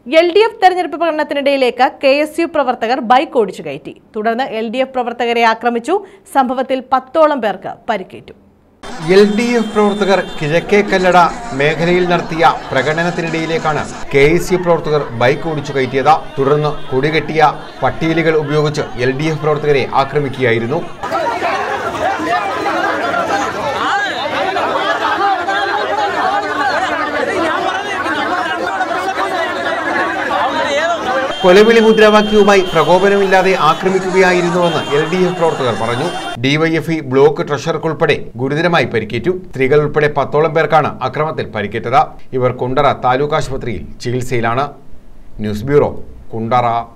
L D F തെരഞ്ഞെടുപ്പ് പ്രകടനത്തിനിടയിലേക്ക് K S U പ്രവർത്തകർ ബൈക്ക് ഓടിച്ചു കയറ്റി തുടർന്ന് എൽ ഡി എഫ് പ്രവർത്തകരെ ആക്രമിച്ചു സംഭവത്തിൽ പത്തോളം പേർക്ക് പരിക്കേറ്റു എൽ ഡി എഫ് പ്രവർത്തകർ കിഴക്കേ കല്ലട മേഖലയിൽ നടത്തിയ പ്രകടനത്തിനിടയിലേക്കാണ് കെ എസ് യു പ്രവർത്തകർ ബൈക്ക് ഓടിച്ചു കയറ്റിയത് തുടർന്ന് കൊടികെട്ടിയ പട്ടിയലുകൾ ഉപയോഗിച്ച് എൽ ഡി എഫ് പ്രവർത്തകരെ ആക്രമിക്കുകയായിരുന്നു കൊലവിളി മുദ്രാവാക്യവുമായി പ്രകോപനമില്ലാതെ ആക്രമിക്കുകയായിരുന്നുവെന്ന് എൽ ഡി എഫ് പ്രവർത്തകർ പറഞ്ഞു ഡിവൈഎഫ്ഇ ബ്ലോക്ക് ട്രഷറർക്കുൾപ്പെടെ ഗുരുതരമായി പരിക്കേറ്റു സ്ത്രീകൾ ഉൾപ്പെടെ പത്തോളം പേർക്കാണ് അക്രമത്തിൽ പരിക്കേറ്റത് ഇവർ കുണ്ടറ താലൂക്ക് ആശുപത്രിയിൽ ചികിത്സയിലാണ് ന്യൂസ് ബ്യൂറോ കുണ്ടറ